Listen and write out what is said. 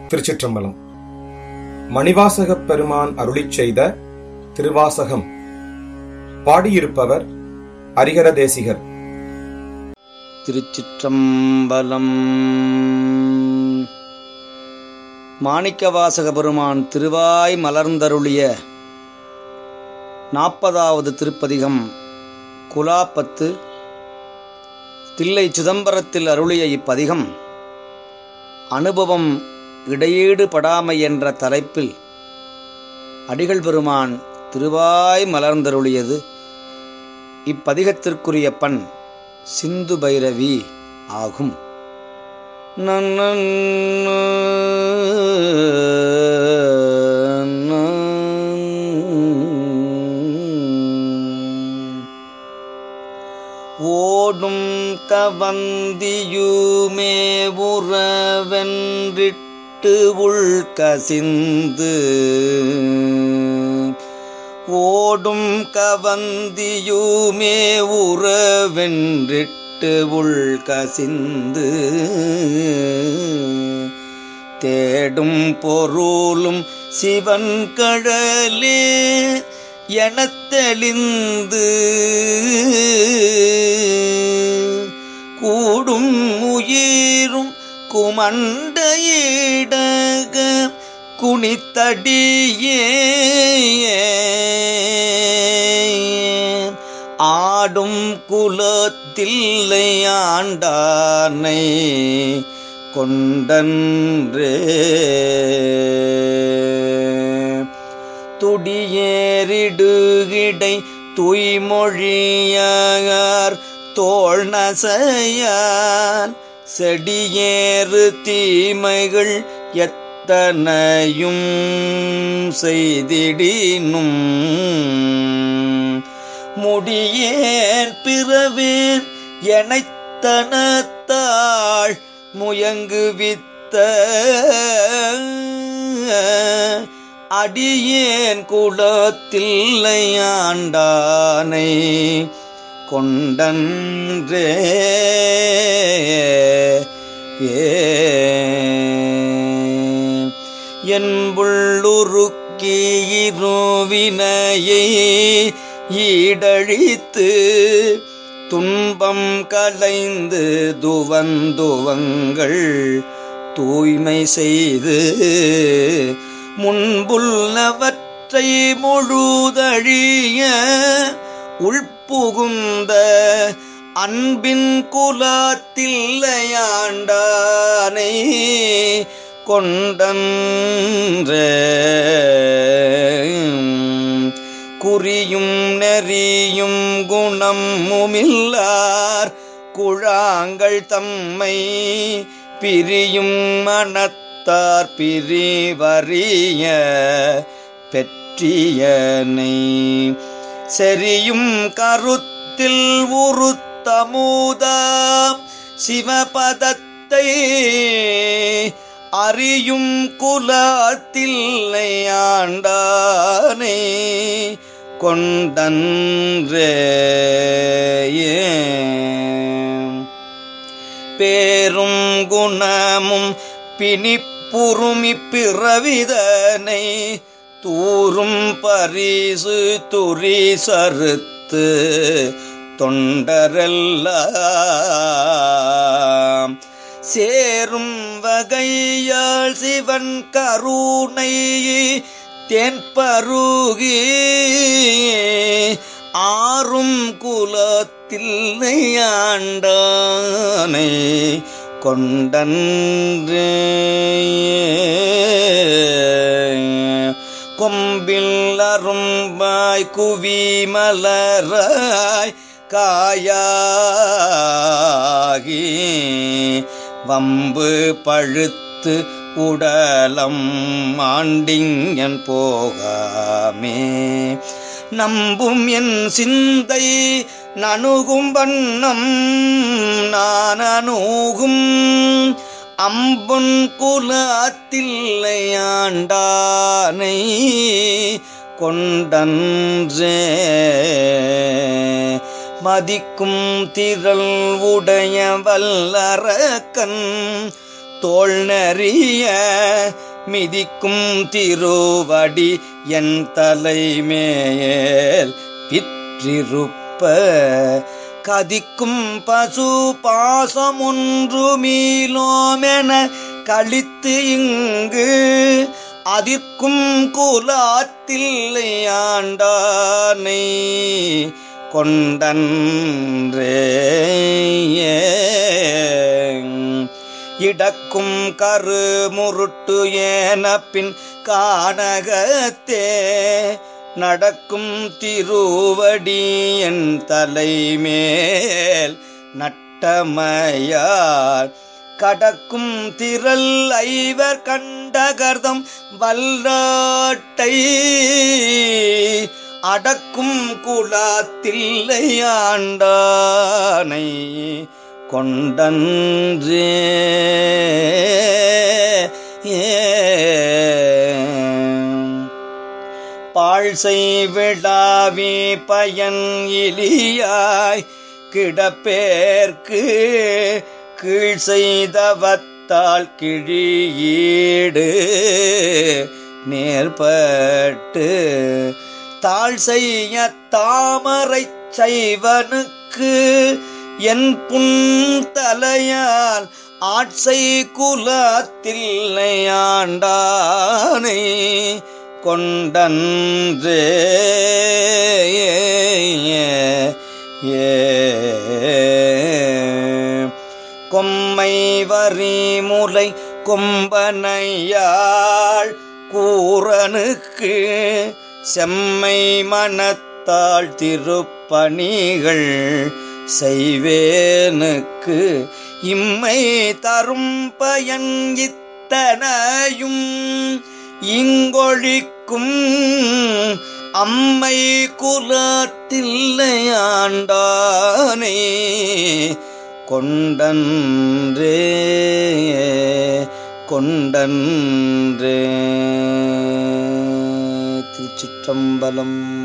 திருச்சிற்றம்பலம் மணிவாசகப் பெருமான் அருளிச் செய்த திருவாசகம் பாடியிருப்பவர் ஹரிஹர தேசிகர் திருச்சிற்றம்பலம் மாணிக்கவாசக பெருமான் திருவாய் மலர்ந்தருளிய நாற்பதாவது திருப்பதிகம் குலாப்பத்து தில்லை சிதம்பரத்தில் அருளிய இப்பதிகம் அனுபவம் இடையீடு படாமை என்ற தலைப்பில் அடிகள் பெருமான் திருவாய் மலர்ந்தருளியது இப்பதிகத்திற்குரிய பண் சிந்து பைரவி ஆகும் ஓடும் கவந்தியுமே உறவென்றிட்டு உள்கசிந்து ஓடும் கவந்தியுமே உறவென்றிட்டு உள்கசிந்து தேடும் பொருளும் சிவன் கழலே எனத் தெளிந்து கூடும் உயிரும் குமண்ட ஈடக குனித்தடியே ஆடும் குலத்தில்லை ஆண்டானை கொண்டன்றே துடியேறிடுகிடை துய்மொழியார் தோல் நசையான் செடியேறு தீமைகள் எத்தனையும் செய்திடினும் முடியேன் பிறவேன் எனைத்தனத்தாள் முயங்குவித்த அடியேன் குலத்தில்லை ஆண்டானை கொண்டன்றே ஏ என் உள்ளுருக்கி இருவினையை ஈடழித்து துன்பம் கலைந்து துவந்துவங்கள் தூய்மை செய்து முன்புள்ளவற்றை முழுதழிய உள்புகுந்த அன்பின் குலத்தில்லையாண்டானை கொண்டன்ற குறியும் நெறியும் குணமுமில்லார் குழாங்கள் தம்மை பிரியும் மனத்தார் பிரிவறிய பெற்றியனை செரியும் கருத்தில் உருத்தமுதாம் சிவபதத்தை அறியும் குலத்தில்லை ஆண்டானே கொண்டன்றே பேரும் குணமும் பிணிப்புறுமி பிறவிதனை தூரும் பரிசு துரி சறுத்து தொண்டரெல்லாம் சேரும் வகையால் சிவன் கருணை தென்பருகி ஆறும் குலத்தில்லை ஆண்டானை கொண்டன்றே கொம்பில் அரும்பாய் குவி மலராய் காயாகி வம்பு பழுத்து உடலம் ஆண்டிங்கன் போகாமே நம்பும் என் சிந்தை நணுகும் வண்ணம் நான் அணுகும் அம்பொன் குலத்தில்லை ஆண்டானை கொண்டன்றே மதிக்கும் திரள் உடைய வல்லரக்கன் தோல் நெறிய மிதிக்கும் திருவடி என் தலைமேல் பிற்றிருப்ப கதிக்கும் பசு பாசமொன்று மீளோமென கழித்து இங்கு அதிர்க்கும் குலாத்தில்லை ஆண்டானை கொண்டன்றே இடக்கும் கரு முருட்டு ஏன பின் கானகத்தே நடக்கும் திருவடி என் தலைமேல் நட்டமையார் கடக்கும் திரள் ஐவர் கண்டகர்தம் வல்லாட்டை அடக்கும் குலாத்தில்லை ஆண்டானை கொண்டன்றே பாழ்சை விழாவி பயன் இலியாய் கிடப்பேர்க்கு கீழ் செய்தவத்தால் கிழியீடு நேர்பட்டு தாழ் செய்ய தாமரை செய்வனுக்கு என் புன் தலையால் ஆட்சை குலத்தில்லை ஆண்டானை கொண்டன்றே கொம்மை வரி முலை கொம்பனையாள் கூறனுக்கு செம்மை மனத்தாள் திருப்பணிகள் செய்வேனுக்கு இம்மை தரும் பயன் இத்தனையும் இங்கொழிக்கும் அம்மை குலத்தில்லை ஆண்டானே கொண்டன்றே கொண்டன்றே திருச்சிற்றம்பலம்